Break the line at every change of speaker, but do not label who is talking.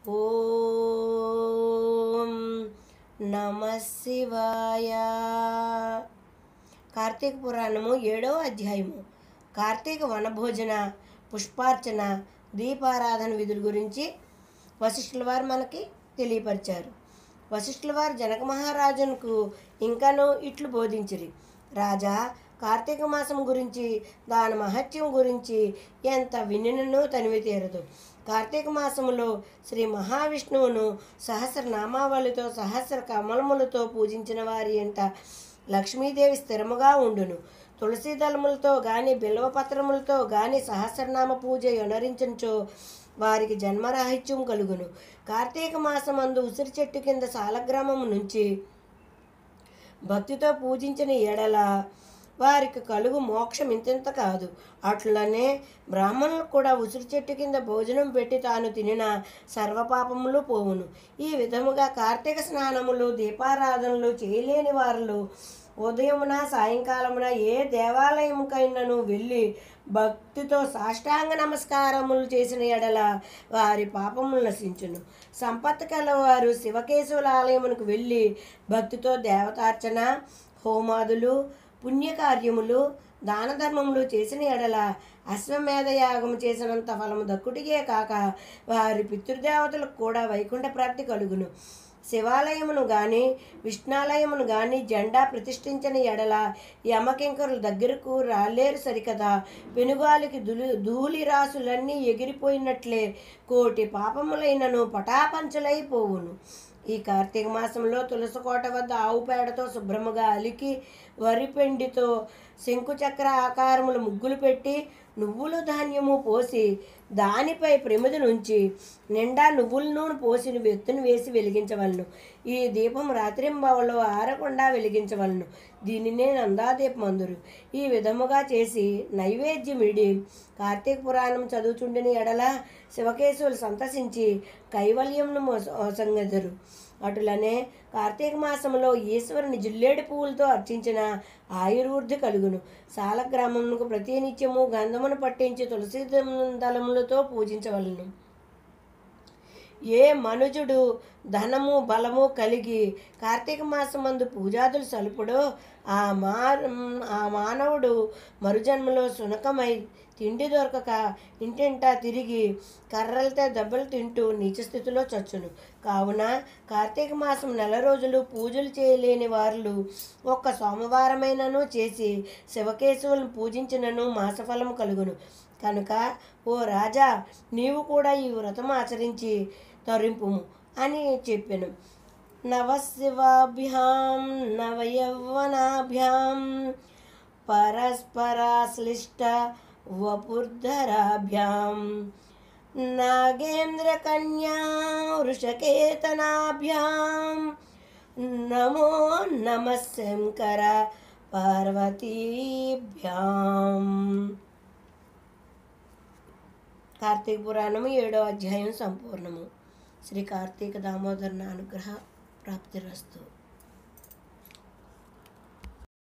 ఓం నమ శివాయ కార్తీక పురాణము ఏడవ అధ్యాయము కార్తీక వనభోజన పుష్పార్చన దీపారాధన విధుల గురించి వశిష్ఠుల వారు మనకి తెలియపరిచారు వశిష్ఠుల వారు జనక మహారాజునకు ఇంకనూ ఇట్లు బోధించిరి రాజా కార్తీక మాసం గురించి దాని మహత్యం గురించి ఎంత వినినను తనివి తీరదు కార్తీక మాసములో శ్రీ మహావిష్ణువును సహస్రనామావళితో సహస్ర కమలములతో పూజించిన వారి ఎంట లక్ష్మీదేవి స్థిరముగా ఉండును తులసి దళములతో గాని బిల్వపత్రములతో గాని సహస్రనామ పూజ యొనరించంచో వారికి జన్మరాహిత్యం కలుగును కార్తీక మాసమందు ఉసిరి చెట్టు కింద సాలగ్రామము నుంచి భక్తితో పూజించిన ఎడల వారికి కలుగు మోక్షం ఇంతెంత కాదు అట్లనే బ్రాహ్మణులకు కూడా ఉసిరి చెట్టు కింద భోజనం పెట్టి తాను తినిన సర్వపాపములు పోవును ఈ విధముగా కార్తీక స్నానములు దీపారాధనలు చేయలేని వారు ఉదయమున సాయంకాలమున ఏ దేవాలయముకైనను వెళ్ళి భక్తితో సాష్టాంగ నమస్కారములు చేసిన ఎడల వారి పాపములు నశించును సంపత్తి కలవారు శివకేశవుల ఆలయమునకు వెళ్ళి భక్తితో దేవతార్చన హోమాదులు పుణ్యకార్యములు దాన ధర్మములు చేసిన ఎడల అశ్వమేధ యాగము చేసినంత ఫలము దక్కుటికే కాక వారి పితృదేవతలకు కూడా వైకుంఠ ప్రాప్తి కలుగును శివాలయమును గాని విష్ణాలయమును గాని జెండా ప్రతిష్ఠించిన ఎడల యమకింకరుల దగ్గరకు రాలేరు సరికదా పెనుగాలికి దులి ధూళి రాసులన్నీ ఎగిరిపోయినట్లే కోటి పాపములైనను పటాపంచలైపోవును ఈ కార్తీక మాసంలో తులసికోట వద్ద ఆవు పేడతో శుభ్రముగా అలికి వరి పెండితో శంకుచక్ర ఆకారములు ముగ్గులు పెట్టి నువ్వులు ధాన్యము పోసి దానిపై ప్రమిది నుంచి నిండా నువ్వుల నూనె పోసి వెత్తును వేసి వెలిగించవలను ఈ దీపం రాత్రింబవలో ఆరకుండా వెలిగించవలను దీనినే నందాదీపం అందురు ఈ విధముగా చేసి నైవేద్యమిడి కార్తీక పురాణం చదువుచుండిన ఎడల శివకేశవులు సంతసించి కైవల్యంను మోసంగెదరు అటులనే కార్తీక మాసంలో ఈశ్వరుని జిల్లేడు పువ్వులతో అర్చించిన ఆయుర్వృద్ధి కలుగును సాలగ్రామమునకు ప్రతినిత్యము గంధమును పట్టించి తులసి దళములతో పూజించవలను ఏ మనుజుడు ధనము బలము కలిగి కార్తీక మాసమందు పూజాదులు సలుపుడో ఆ మా ఆ మానవుడు మరుజన్మలో సునకమై తిండి దొరకక ఇంటింటా తిరిగి కర్రలతో దెబ్బలు తింటూ నీచ స్థితిలో చచ్చును కావున కార్తీక మాసం నెల రోజులు పూజలు చేయలేని వారు ఒక్క సోమవారమైనను చేసి శివకేశవులను పూజించినను మాసఫలము కలుగును కనుక ఓ రాజా నీవు కూడా ఈ వ్రతం ఆచరించి తరింపుము అని చెప్పాను నవశివాభ్యాం నవయౌవనాభ్యాం పరస్పరాశ్లిష్ట వపుర్ధరాభ్యాం నాగేంద్రకన్యా వృషకేతనాభ్యాం నమో నమ శంకర పార్వతీభ్యాం కార్తీక పురాణము ఏడో అధ్యాయం సంపూర్ణము శ్రీ కార్తీక దామోదరుని అనుగ్రహ ప్రాప్తిరస్తు